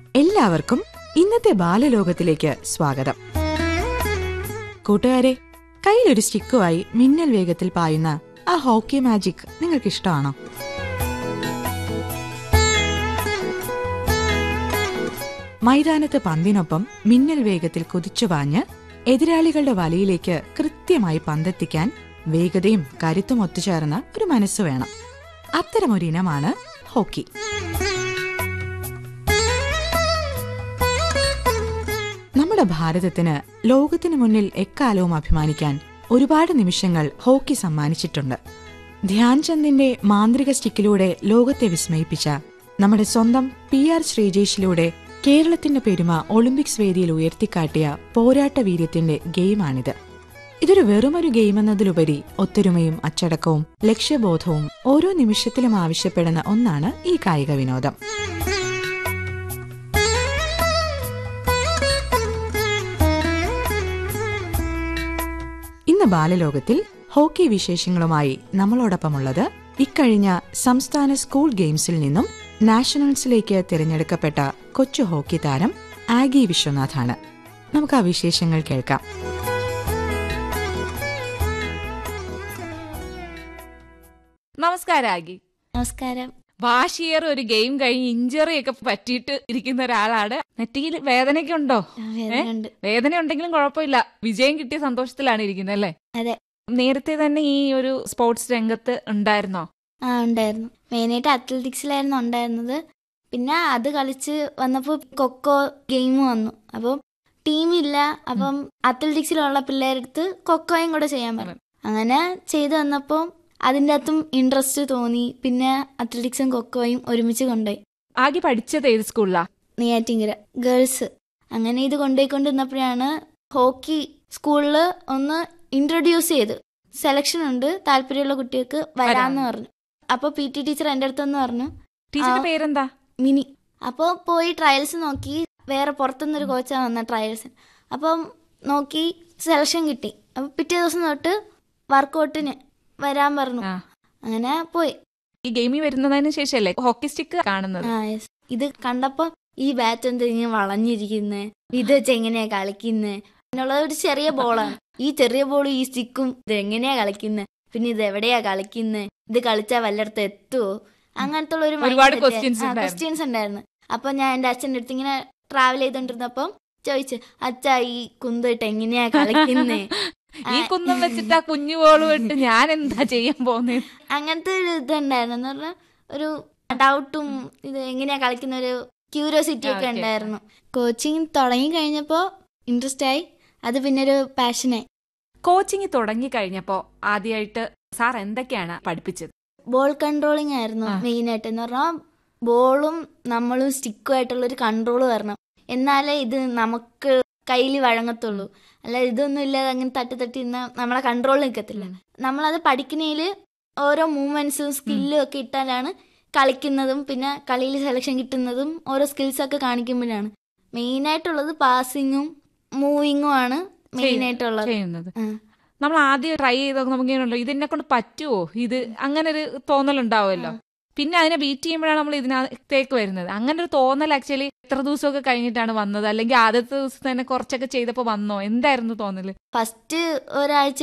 എല്ലാവർക്കും ഇന്നത്തെ ബാലലോകത്തിലേക്ക് സ്വാഗതം കൂട്ടുകാരെ കയ്യിലൊരു സ്റ്റിക്കുമായി മിന്നൽ വേഗത്തിൽ പായുന്ന ആ ഹോക്കി മാജിക് നിങ്ങൾക്ക് ഇഷ്ടമാണോ മൈതാനത്ത് പന്തിനൊപ്പം മിന്നൽ വേഗത്തിൽ കുതിച്ചുപാഞ്ഞ് എതിരാളികളുടെ വലയിലേക്ക് കൃത്യമായി പന്തെത്തിക്കാൻ വേഗതയും കരുത്തും ഒത്തുചേർന്ന ഒരു മനസ്സ് വേണം അത്തരമൊരു ഇനമാണ് ഹോക്കി നമ്മുടെ ഭാരതത്തിന് ലോകത്തിനു മുന്നിൽ എക്കാലവും അഭിമാനിക്കാൻ ഒരുപാട് നിമിഷങ്ങൾ ഹോക്കി സമ്മാനിച്ചിട്ടുണ്ട് ധ്യാൻചന്ദിന്റെ മാന്ത്രിക സ്റ്റിക്കിലൂടെ ലോകത്തെ വിസ്മയിപ്പിച്ച നമ്മുടെ സ്വന്തം പി ആർ ശ്രീജേഷിലൂടെ കേരളത്തിന്റെ പെരുമ ഒളിമ്പിക്സ് വേദിയിൽ ഉയർത്തിക്കാട്ടിയ പോരാട്ട വീര്യത്തിന്റെ ഗെയിമാണിത് ഇതൊരു വെറുമൊരു ഗെയിം എന്നതിലുപരി ഒത്തൊരുമയും അച്ചടക്കവും ലക്ഷ്യബോധവും ഓരോ നിമിഷത്തിലും ആവശ്യപ്പെടുന്ന ഒന്നാണ് ഈ കായിക വിനോദം ഇന്ന് ബാലലോകത്തിൽ ഹോക്കി വിശേഷങ്ങളുമായി നമ്മളോടൊപ്പമുള്ളത് ഇക്കഴിഞ്ഞ സംസ്ഥാന സ്കൂൾ ഗെയിംസിൽ നിന്നും നാഷണൽസിലേക്ക് തിരഞ്ഞെടുക്കപ്പെട്ട കൊച്ചു ഹോക്കി താരം ആഗി വിശ്വനാഥാണ് നമുക്ക് ആ വിശേഷങ്ങൾ കേൾക്കാം നമസ്കാരം ആഗി നമസ്കാരം വാശിയേറെ ഒരു ഗെയിം കഴിഞ്ഞ് ഇഞ്ചറി ഒക്കെ പറ്റിയിട്ട് ഇരിക്കുന്ന ഒരാളാണ് നെറ്റിയിൽ വേദനയൊക്കെ ഉണ്ടോ ആ, വേദനയുണ്ട് വേദന ഉണ്ടെങ്കിലും കുഴപ്പമില്ല വിജയം കിട്ടിയ സന്തോഷത്തിലാണ് ഇരിക്കുന്നത് അല്ലേ അതെ നേരത്തെ തന്നെ ഈ ഒരു സ്പോർട്സ് രംഗത്ത് ഉണ്ടായിരുന്നോ ആ ഉണ്ടായിരുന്നു മെയിനായിട്ട് അത്ലറ്റിക്സിലായിരുന്നു ഉണ്ടായിരുന്നത് പിന്നെ അത് കളിച്ച് വന്നപ്പോൾ കൊക്കോ ഗെയിം വന്നു അപ്പം ടീമില്ല അപ്പം അത്ലറ്റിക്സിലുള്ള പിള്ളേരെടുത്ത് കൊക്കോയും കൂടെ ചെയ്യാൻ പറഞ്ഞു അങ്ങനെ ചെയ്തു വന്നപ്പോൾ അതിൻ്റെ അകത്തും ഇൻട്രസ്റ്റ് തോന്നി പിന്നെ അത്ലറ്റിക്സും കൊക്കോയും ഒരുമിച്ച് കൊണ്ടുപോയി ആകെ പഠിച്ചത് ഏത് സ്കൂളിലാ നെയ്യാറ്റിങ്കര ഗേൾസ് അങ്ങനെ ഇത് കൊണ്ടുപോയിക്കൊണ്ടിരുന്നപ്പോഴാണ് ഹോക്കി സ്കൂളിൽ ഒന്ന് ഇൻട്രൊഡ്യൂസ് ചെയ്ത് സെലക്ഷൻ ഉണ്ട് താല്പര്യമുള്ള കുട്ടികൾക്ക് വരാമെന്ന് പറഞ്ഞു അപ്പോൾ പി ടി ടീച്ചർ എൻ്റെ അടുത്തെന്ന് പറഞ്ഞു ടീച്ചറിന്റെ ആ. പേരെന്താ മിനി അപ്പോൾ പോയി ട്രയൽസ് നോക്കി വേറെ പുറത്തുനിന്നൊരു കോച്ചാണ് വന്ന ട്രയൽസിന് അപ്പം നോക്കി സെലക്ഷൻ കിട്ടി അപ്പം പിറ്റേ ദിവസം തൊട്ട് വർക്കൗട്ടിന് വരാൻ പറഞ്ഞു ആ. അങ്ങനെ പോയി ഈ ഗെയിമിൽ വരുന്നതിന് ശേഷമല്ലേ ഹോക്കി സ്റ്റിക്ക് കാണുന്നത് ആ യെസ് ഇത് കണ്ടപ്പോ ഈ ബാറ്റ് എന്ത് ഇങ്ങനെ വളഞ്ഞിരിക്കുന്നേ ഇത് വെച്ച് എങ്ങനെയാ കളിക്കുന്നേ എന്നുള്ള ഒരു ചെറിയ ബോളാണ് ഈ ചെറിയ ബോളും ഈ സ്റ്റിക്കും ഇത് എങ്ങനെയാ കളിക്കുന്നേ പിന്നെ ഇത് എവിടെയാ കളിക്കുന്നേ ഇത് കളിച്ചാ വല്ലയിടത്ത് എത്തുവോ അങ്ങനത്തെ ഉള്ള ഒരു ഒരുപാട് questions ഉണ്ടായിരുന്നു. ക്വസ്റ്റ്യൻസ് ഉണ്ടായിരുന്നു അപ്പൊ ഞാൻ എന്റെ അച്ഛൻ്റെ അടുത്ത് ഇങ്ങനെ ട്രാവൽ ചെയ്തോണ്ടിരുന്നപ്പം ചോദിച്ചു അച്ഛാ ഈ കുന്തിട്ട് എങ്ങനെയാ കളിക്കുന്നേ ഈ കുന്നം വെച്ചിട്ട് ആ കുഞ്ഞു ബോളും ഇട്ട് ഞാൻ എന്താ ചെയ്യാൻ പോകുന്നത് അങ്ങനത്തെ ഒരു ഇതുണ്ടായിരുന്നു എന്ന് പറഞ്ഞാൽ ഒരു ഡൗട്ടും ഇത് എങ്ങനെയാ കളിക്കുന്ന ഒരു ക്യൂരിയോസിറ്റി ഒക്കെ Okay. ഉണ്ടായിരുന്നു കോച്ചിങ് തുടങ്ങി കഴിഞ്ഞപ്പോൾ ഇൻട്രസ്റ്റ് ആയി അത് പിന്നെ ഒരു പാഷനായി കോച്ചിങ് തുടങ്ങി കഴിഞ്ഞപ്പോ ആദ്യമായിട്ട് സാർ എന്തൊക്കെയാണ് പഠിപ്പിച്ചത് ബോൾ കൺട്രോളിങ് ആയിരുന്നു ആ. മെയിൻ ആയിട്ട് എന്ന് പറഞ്ഞാൽ ബോളും നമ്മളും സ്റ്റിക്കും ആയിട്ടുള്ള ഒരു കൺട്രോൾ വരണം എന്നാലേ ഇത് നമുക്ക് കയ്യിൽ വഴങ്ങത്തുള്ളൂ അല്ല ഇതൊന്നും ഇല്ലാതെ അങ്ങനെ തട്ടി തട്ടി നിന്നാൽ നമ്മളെ കൺട്രോളിൽ നിൽക്കത്തില്ല നമ്മളത് പഠിക്കുന്നതിൽ ഓരോ മൂവ്മെന്റ്സും സ്കില്ലും ഒക്കെ ഇട്ടാലാണ് കളിക്കുന്നതും പിന്നെ കളിയിൽ സെലക്ഷൻ കിട്ടുന്നതും ഓരോ സ്കിൽസ് ഒക്കെ കാണിക്കുമ്പോഴാണ് മെയിൻ ആയിട്ടുള്ളത് പാസിങ്ങും മൂവിങ്ങും ആണ് മെയിൻ ആയിട്ടുള്ളത് ചെയ്യുന്നത് ആ. നമ്മൾ ആദ്യം ട്രൈ ചെയ്തൊക്കെ നമുക്ക് ഇങ്ങനെയുണ്ടോ ഇതിനെ കൊണ്ട് പറ്റുമോ ഇത് അങ്ങനെ ഒരു തോന്നലുണ്ടാവുമല്ലോ പിന്നെ അതിനെ ബീറ്റ് ചെയ്യുമ്പോഴാണ് നമ്മൾ ഇതിനകത്തേക്ക് വരുന്നത് അങ്ങനെ ഒരു തോന്നൽ ആക്ച്വലി എത്ര ദിവസമൊക്കെ കഴിഞ്ഞിട്ടാണ് വന്നത് അല്ലെങ്കിൽ ആദ്യത്തെ ദിവസം തന്നെ കുറച്ചൊക്കെ ചെയ്തപ്പോൾ വന്നോ എന്തായിരുന്നു തോന്നല് ഫസ്റ്റ് ഒരാഴ്ച